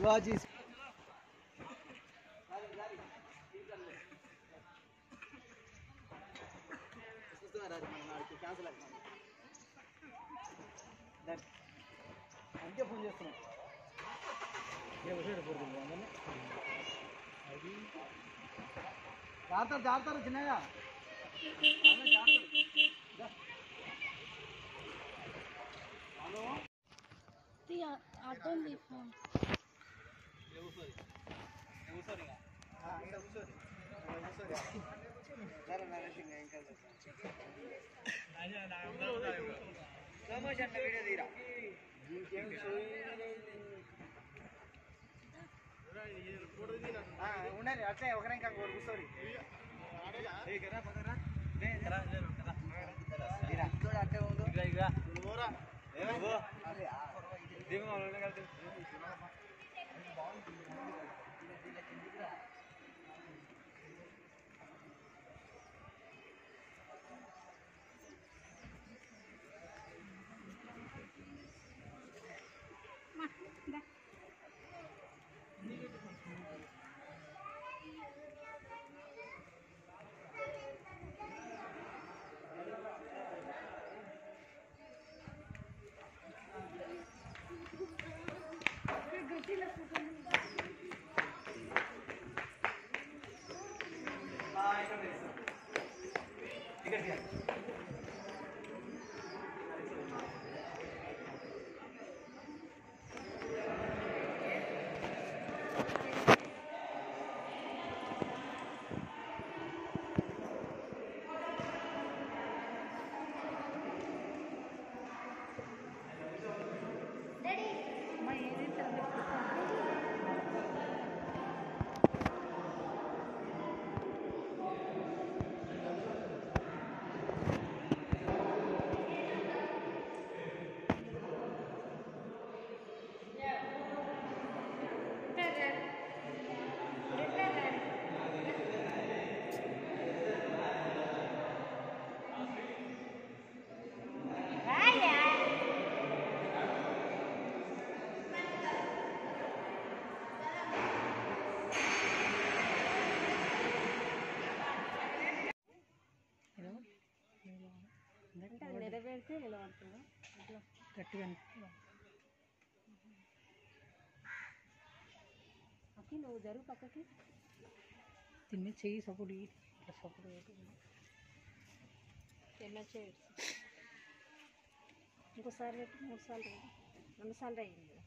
శివాజీ అందుకే ఫోన్ చేస్తున్నాం జాగ్రత్త జాగ్రత్త చిన్నగా అర్థం ఫోన్ ఉండండి అట్లే ఒకరే ఇంకా కూర్చోరి అట్లే ఉండు నెరవేరితే నిలబడుతుందా అట్లా గట్టిగా అక్కి నువ్వు జరుగు పక్కకి తిని చెయ్యి సపోర్ట్ ఇట్లా సపోర్ట్ ఎన్నో చేయొచ్చు ఇంకోసారి పెట్టి మూడు సార్లు రా. రెండు సార్లు అయ్యింది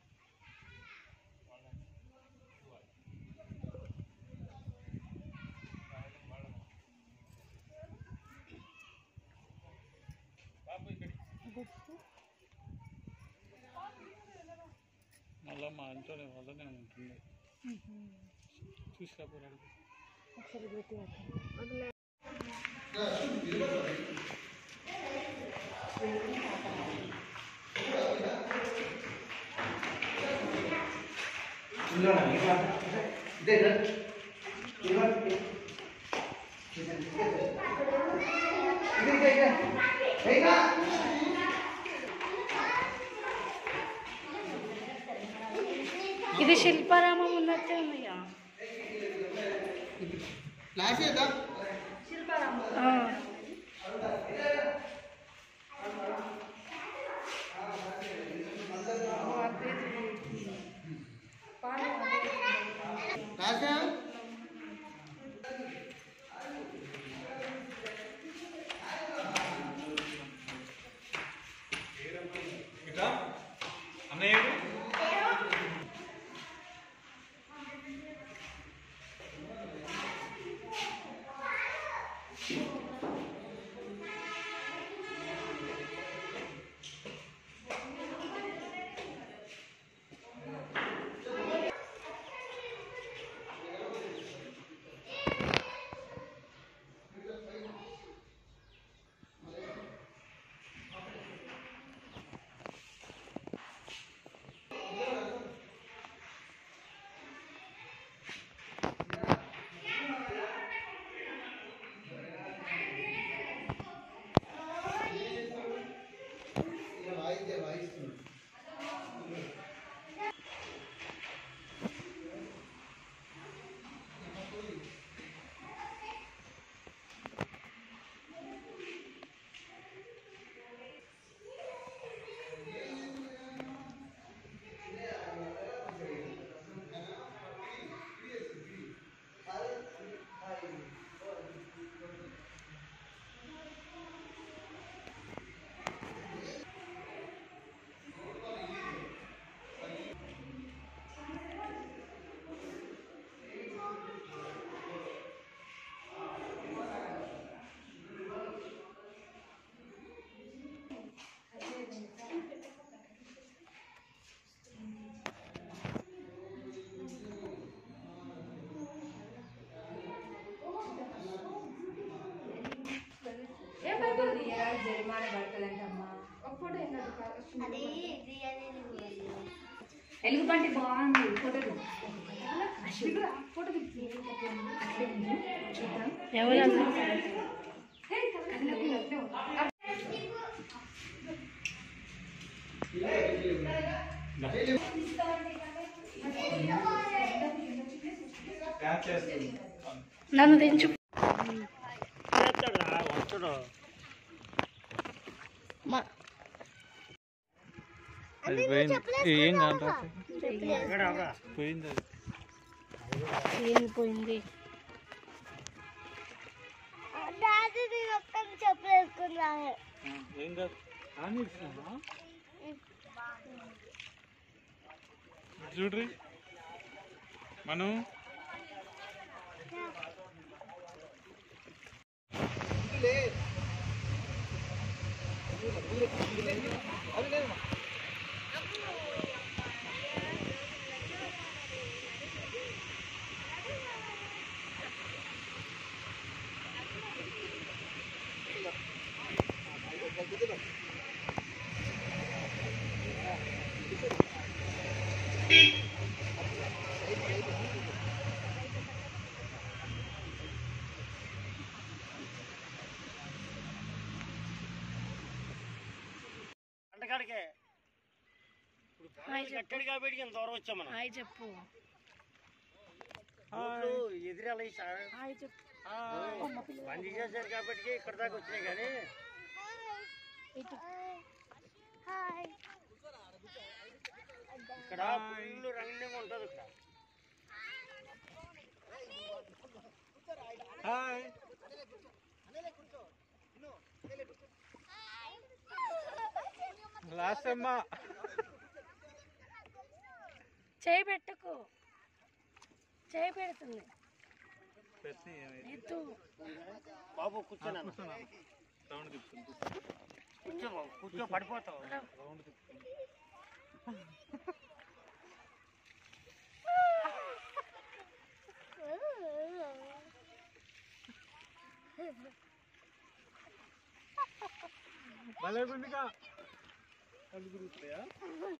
మళ్ళీ మా ఇంట్లోనే వల్లనే ఉంటుంది తీసుకురాపోరాడు ఒకసారి పెట్టి అందులో ఇది శిల్పారామం ఉన్నట్టే ఉంది క్లాస్ చేద్దా క్లాస్ అన్నయ్య రూపాయలు జరిమానా పడుతుందంటమ్మా ఎలుగుబంటి బాగుంది ఫోటో ఫోటో ఎవరు నన్ను తెంచు మా అది పోయింది ఏం కాదు పోయింది అది ఏం పోయింది ఆ, ఏం కాదు అని ఇచ్చినావా? చూడ్రి మనం అంటకాడికే ఎక్కడి కాబట్టి ఇంత దూరం వచ్చాం మనం హాయ్ చెప్పు ఊళ్ళు ఎదురెళ్ళ సార్ హాయ్ చెప్పు బందీ చేశారు కాబట్టి ఇక్కడ దాకా వచ్చినాయి కానీ ఇక్కడ ఫుల్ రంగులంగా ఉంటుంది ఇక్కడ హాయ్ లాస్ట్ అమ్మా చేయి పెట్టుకు చేయి పెడుతుంది పెట్టి ఏమైంది ఎత్తు బాబు కూర్చోను రౌండ్ తిప్పుతుంది కూర్చో బాబు కూర్చో పడిపోతావు రౌండ్ తిప్పుతుంది భలే గుండిగా అది గుర్తుయా